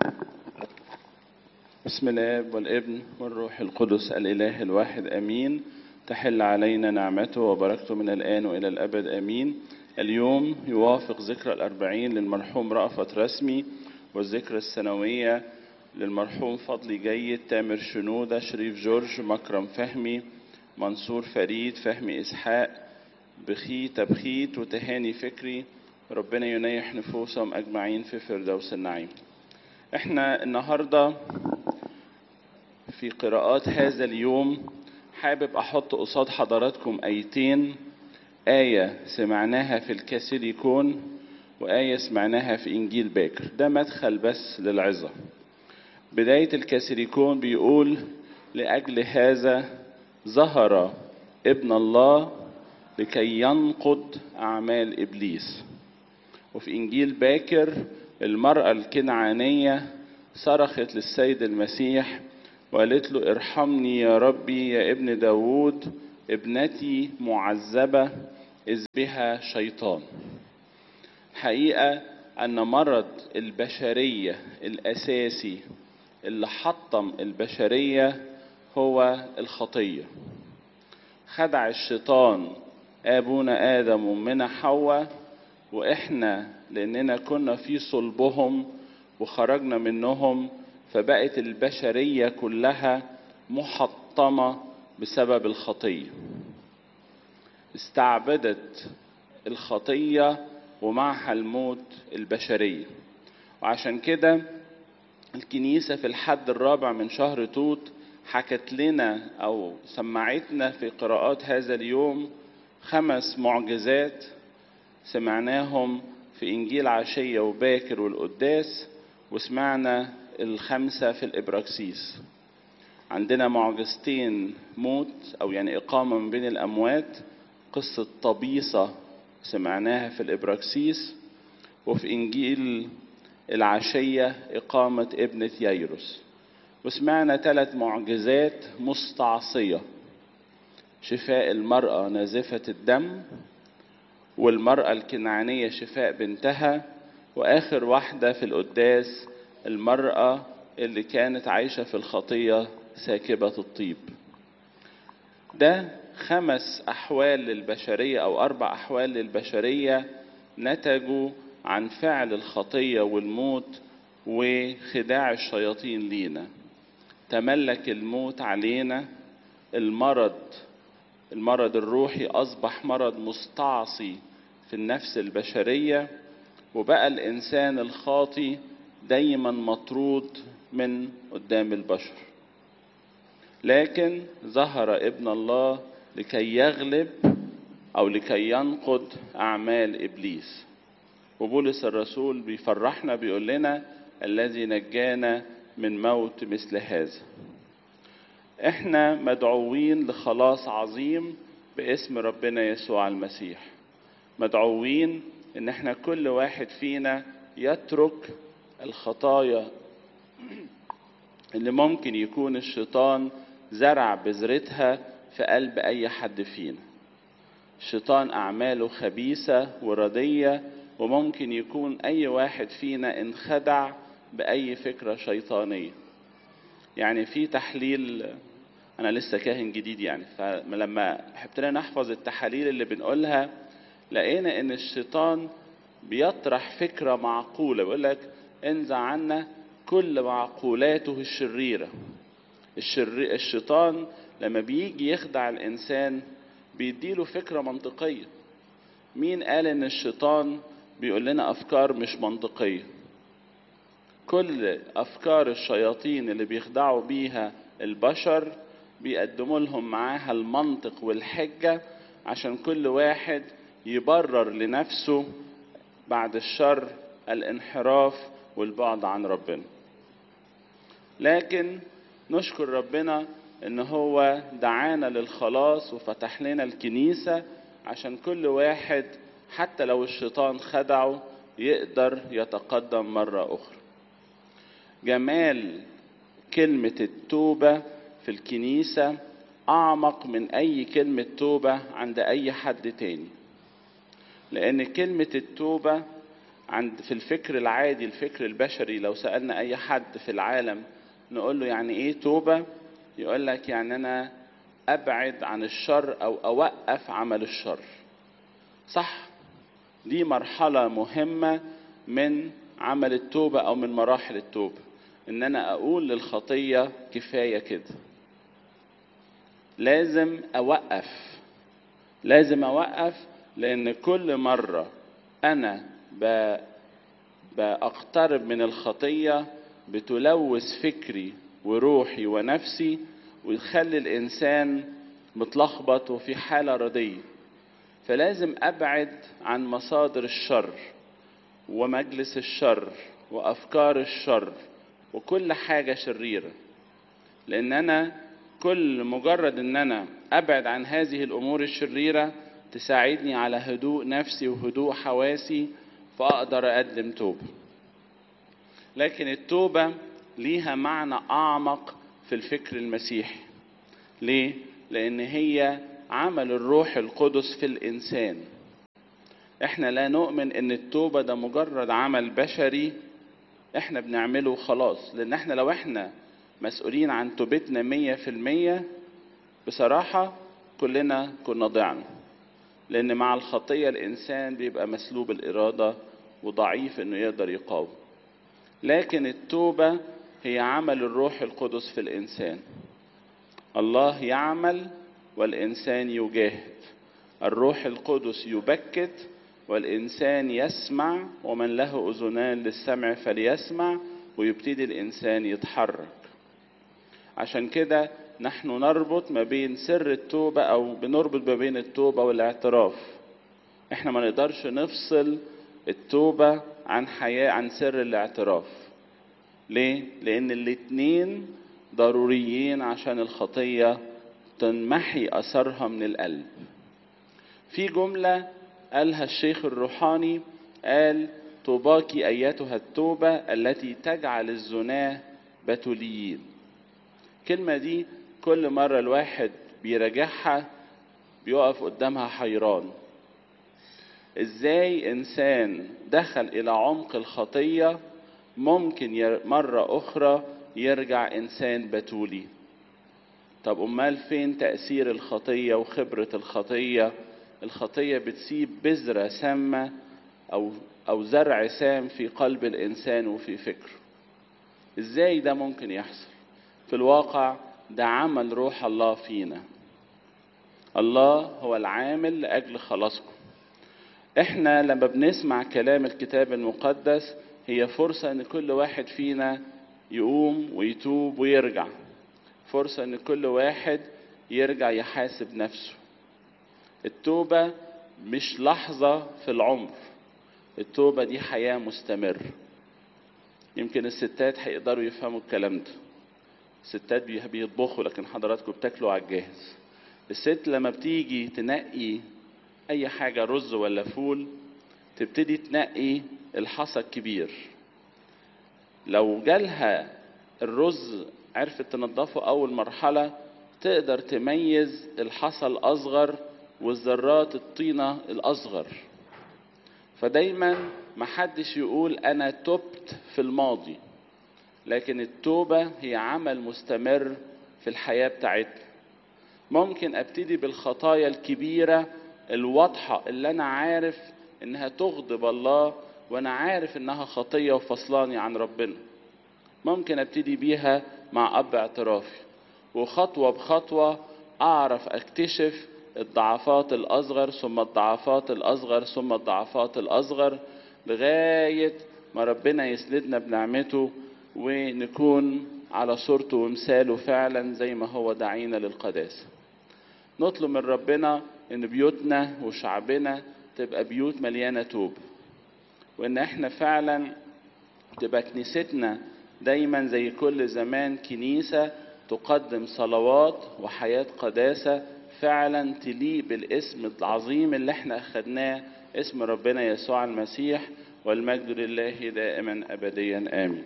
بسم الاب والابن والروح القدس الاله الواحد امين تحل علينا نعمته وبركته من الان والى الابد امين اليوم يوافق ذكرى الاربعين للمرحوم رأفت رسمي والذكرى السنويه للمرحوم فضلي جيد تامر شنودة شريف جورج مكرم فهمي منصور فريد فهمي إسحاق بخيت بخيت وتهاني فكري ربنا ينيح نفوسهم أجمعين في فردوس النعيم احنا النهاردة في قراءات هذا اليوم حابب أحط قصاد حضراتكم آيتين آية سمعناها في الكاثوليكون وآية سمعناها في إنجيل باكر ده مدخل بس للعظة بداية الكاثوليكون بيقول لأجل هذا ظهر ابن الله لكي ينقض أعمال إبليس وفي إنجيل باكر المرأة الكنعانية صرخت للسيد المسيح وقالت له ارحمني يا ربي يا ابن داود ابنتي معذبة إذ بها شيطان حقيقة أن مرض البشرية الأساسي اللي حطم البشرية هو الخطية خدع الشيطان أبونا آدم وأمنا حواء وإحنا لأننا كنا في صلبهم وخرجنا منهم فبقت البشرية كلها محطمة بسبب الخطية استعبدت الخطية ومعها الموت البشرية وعشان كده الكنيسة في الحد الرابع من شهر توت حكت لنا أو سمعتنا في قراءات هذا اليوم خمس معجزات سمعناهم في إنجيل عشية وباكر والقداس وسمعنا الخمسة في الإبراكسيس عندنا معجزتين موت أو يعني إقامة من بين الأموات قصة طبيصة سمعناها في الإبراكسيس وفي إنجيل العشية إقامة ابنة ييروس وسمعنا ثلاث معجزات مستعصية شفاء المرأة نازفة الدم والمرأة الكنعانية شفاء بنتها وآخر واحدة في القداس المرأة اللي كانت عايشة في الخطية ساكبة الطيب ده خمس أحوال للبشرية أو أربع أحوال للبشرية نتجوا عن فعل الخطية والموت وخداع الشياطين لينا تملك الموت علينا المرض المرض الروحي أصبح مرض مستعصي في النفس البشرية وبقى الإنسان الخاطي دايما مطرود من قدام البشر لكن ظهر ابن الله لكي يغلب أو لكي ينقض أعمال إبليس وبولس الرسول بيفرحنا بيقول لنا الذي نجانا من موت مثل هذا احنا مدعوين لخلاص عظيم باسم ربنا يسوع المسيح مدعوين ان احنا كل واحد فينا يترك الخطايا اللي ممكن يكون الشيطان زرع بذرتها في قلب اي حد فينا الشيطان اعماله خبيثه ورديه وممكن يكون اي واحد فينا انخدع باي فكره شيطانيه يعني في تحليل انا لسه كاهن جديد يعني فلما ابتدينا نحفظ التحاليل اللي بنقولها لقينا ان الشيطان بيطرح فكره معقوله بيقول لك انزع عنا كل معقولاته الشريره الشر... الشيطان لما بيجي يخدع الانسان بيديله فكره منطقيه مين قال ان الشيطان بيقول لنا افكار مش منطقيه كل افكار الشياطين اللي بيخدعوا بيها البشر بيقدموا لهم معاها المنطق والحجه عشان كل واحد يبرر لنفسه بعد الشر الانحراف والبعد عن ربنا لكن نشكر ربنا ان هو دعانا للخلاص وفتح لنا الكنيسه عشان كل واحد حتى لو الشيطان خدعه يقدر يتقدم مره اخرى جمال كلمه التوبه في الكنيسه اعمق من اي كلمه توبه عند اي حد تاني لان كلمه التوبه عند في الفكر العادي الفكر البشري لو سألنا أي حد في العالم نقول له يعني إيه توبة يقول لك يعني أنا أبعد عن الشر أو أوقف عمل الشر صح دي مرحلة مهمة من عمل التوبة أو من مراحل التوبة إن أنا أقول للخطية كفاية كده لازم أوقف لازم أوقف لأن كل مرة أنا ب... بأقترب من الخطية بتلوث فكري وروحي ونفسي ويخلي الإنسان متلخبط وفي حالة ردية فلازم أبعد عن مصادر الشر ومجلس الشر وأفكار الشر وكل حاجة شريرة لأن أنا كل مجرد أن أنا أبعد عن هذه الأمور الشريرة تساعدني على هدوء نفسي وهدوء حواسي فأقدر أقدم توبة لكن التوبة ليها معنى أعمق في الفكر المسيحي ليه؟ لأن هي عمل الروح القدس في الإنسان احنا لا نؤمن ان التوبة ده مجرد عمل بشري احنا بنعمله خلاص لان احنا لو احنا مسؤولين عن توبتنا مية في المية بصراحة كلنا كنا ضعنا لان مع الخطية الانسان بيبقى مسلوب الارادة وضعيف انه يقدر يقاوم لكن التوبة هي عمل الروح القدس في الانسان الله يعمل والانسان يجاهد الروح القدس يبكت والإنسان يسمع ومن له أذنان للسمع فليسمع ويبتدي الإنسان يتحرك عشان كده نحن نربط ما بين سر التوبة أو بنربط ما بين التوبة والاعتراف احنا ما نقدرش نفصل التوبة عن حياة عن سر الاعتراف ليه؟ لأن الاتنين ضروريين عشان الخطية تنمحي أثرها من القلب في جملة قالها الشيخ الروحاني قال طوباك أيتها التوبة التي تجعل الزناة بتوليين الكلمة دي كل مرة الواحد بيراجعها بيقف قدامها حيران ازاي انسان دخل الى عمق الخطية ممكن مرة اخرى يرجع انسان بتولي طب امال فين تأثير الخطية وخبرة الخطية الخطية بتسيب بذرة سامة أو أو زرع سام في قلب الإنسان وفي فكره. إزاي ده ممكن يحصل؟ في الواقع ده عمل روح الله فينا. الله هو العامل لأجل خلاصكم. إحنا لما بنسمع كلام الكتاب المقدس هي فرصة إن كل واحد فينا يقوم ويتوب ويرجع. فرصة إن كل واحد يرجع يحاسب نفسه. التوبة مش لحظة في العمر التوبة دي حياة مستمر يمكن الستات هيقدروا يفهموا الكلام ده الستات بيطبخوا لكن حضراتكم بتاكلوا على الجاهز الست لما بتيجي تنقي اي حاجة رز ولا فول تبتدي تنقي الحصى الكبير لو جالها الرز عرفت تنضفه اول مرحلة تقدر تميز الحصى الاصغر والذرات الطينة الأصغر فدايما محدش يقول أنا تبت في الماضي لكن التوبة هي عمل مستمر في الحياة بتاعتنا ممكن أبتدي بالخطايا الكبيرة الواضحة اللي أنا عارف إنها تغضب الله وأنا عارف إنها خطية وفصلاني عن ربنا ممكن أبتدي بيها مع أب اعترافي وخطوة بخطوة أعرف أكتشف الضعفات الأصغر ثم الضعفات الأصغر ثم الضعفات الأصغر لغاية ما ربنا يسندنا بنعمته ونكون على صورته ومثاله فعلا زي ما هو دعينا للقداسة نطلب من ربنا ان بيوتنا وشعبنا تبقى بيوت مليانة توب وان احنا فعلا تبقى كنيستنا دايما زي كل زمان كنيسة تقدم صلوات وحياة قداسة فعلا تليق بالاسم العظيم اللي احنا اخدناه اسم ربنا يسوع المسيح والمجد لله دائما ابديا امين